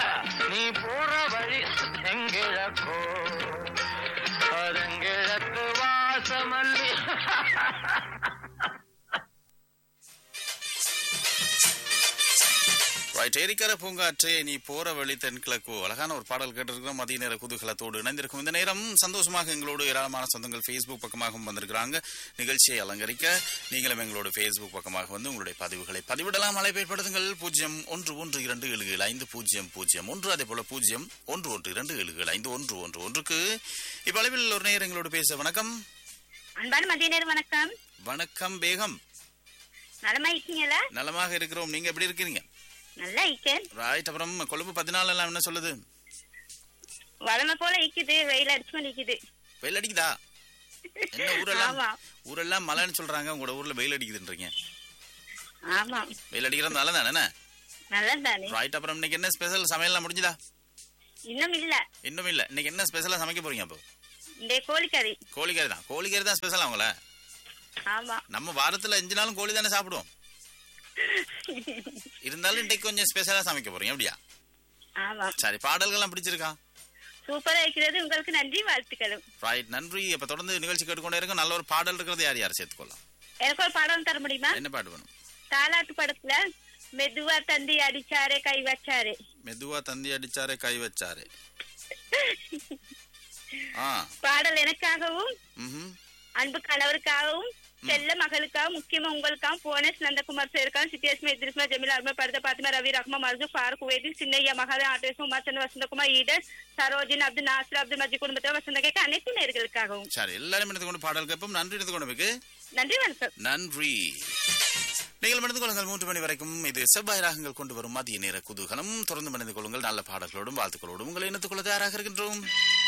நீ போற வழி எங்கிழக்கோ அதெங்கிழக்கு வாசமல்லி ரைட் ஏரிக்கர பூங்காற்றே நீ போற வழி தென்கிழக்கு அழகான ஒரு பாடல் கேட்டிருக்கிறோம் மதிய நேர குதூகலத்தோடு இணைந்திருக்கும் இந்த நேரம் சந்தோஷமாக எங்களோடு ஏராளமான சொந்தங்கள் ஃபேஸ்புக் பக்கமாகவும் வந்திருக்கிறாங்க நிகழ்ச்சியை அலங்கரிக்க நீங்களும் எங்களோட ஃபேஸ்புக் பக்கமாக வந்து உங்களுடைய பதிவுகளை பதிவிடலாம் அழைப்பேற்படுத்துங்கள் பூஜ்ஜியம் ஒன்று ஒன்று இரண்டு ஏழு ஏழு ஐந்து பூஜ்ஜியம் பூஜ்ஜியம் ஒன்று அதே போல பூஜ்ஜியம் ஒன்று ஒன்று இரண்டு ஏழு ஏழு ஐந்து ஒன்று ஒன்று ஒன்றுக்கு இப்ப அளவில் ஒரு நேரம் எங்களோட பேச வணக்கம் அன்பான மதிய நேரம் வணக்கம் வணக்கம் பேகம் நலமா இருக்கீங்களா நலமாக இருக்கிறோம் நீங்க எப்படி இருக்கிறீங்க நல்லா இருக்கேன் ரைட் அப்புறம் கொழும்பு பதினாலு எல்லாம் என்ன சொல்லுது வளமை போல இருக்குது வெயில் அடிச்சு கொண்டு இருக்குது வெயில் அடிக்குதா என்ன ஊரெல்லாம் ஆமா ஊரெல்லாம் மழைன்னு சொல்றாங்க உங்களோட ஊர்ல வெயில் அடிக்குதுன்றீங்க ஆமா வெயில் அடிக்கிறதுனால தானே நல்லா தானே ரைட் அப்புறம் இன்னைக்கு என்ன ஸ்பெஷல் சமையல்லாம் முடிஞ்சுதா இன்னும் இல்ல இன்னும் இல்ல இன்னைக்கு என்ன ஸ்பெஷலா சமைக்க போறீங்க அப்போ இந்த கோழிக்கறி கோழிக்கறி தான் கோழிக்கறி தான் ஸ்பெஷல் அவங்கள ஆமா நம்ம வாரத்துல அஞ்சு நாளும் கோழி தானே சாப்பிடுவோம் இருந்தாலும் இன்னைக்கு கொஞ்சம் ஸ்பெஷலா சமைக்க போறீங்க அப்படியா ஆமா சரி பாடல்கள்லாம் பிடிச்சிருக்கா சூப்பரா இருக்கிறது உங்களுக்கு நன்றி வாழ்த்துக்களும் ரைட் நன்றி இப்ப தொடர்ந்து நிகழ்ச்சி கேட்டுக்கொண்டே இருக்கும் நல்ல ஒரு பாடல் இருக்கிறது யார் யார் சேர்த்துக்கொள்ளலாம் எனக்கு ஒரு பாடம் தர முடியுமா என்ன பாட்டு வேணும் தாலாட்டு படத்துல மெதுவா தந்தி அடிச்சாரே கை வச்சாரே மெதுவா தந்தி அடிச்சாரே கை வச்சாரே ஆ பாடல் எனக்காகவும் ம் அன்பு கணவருக்காகவும் செல்ல மகளுக்காகவும் முக்கியமா உங்களுக்காகவும் புவனேஷ் நந்தகுமார் சேருக்காகவும் சித்தியாஸ்மா இத்ரிஸ்மா ஜமீல் அருமை படுத்த பாத்திமா ரவி ரஹ்மா மர்ஜு ஃபாரூக் வேதி சின்னையா மகாதே ஆட்டேஸ் உமாச்சந்திர வசந்தகுமார் ஈடன் சரோஜின் அப்துல் நாசர் அப்துல் மஜி குடும்பத்தில் வசந்த கேட்க அனைத்து நேர்களுக்காகவும் சரி எல்லாரும் எடுத்து கொண்டு பாடல் கேட்போம் நன்றி எடுத்து கொண்டு நன்றி வணக்கம் நன்றி நீங்கள் மணிந்து கொள்ளுங்கள் மூன்று மணி வரைக்கும் இது செவ்வாய் ராகங்கள் கொண்டு வரும் மதிய நேர குதூகலம் தொடர்ந்து மணிந்து கொள்ளுங்கள் நல்ல பாடல்களோடும் வாழ்த்துக்களோடும் உங்களை இணைத்துக் கொள்ள தயாராக இருக்கின்றோம்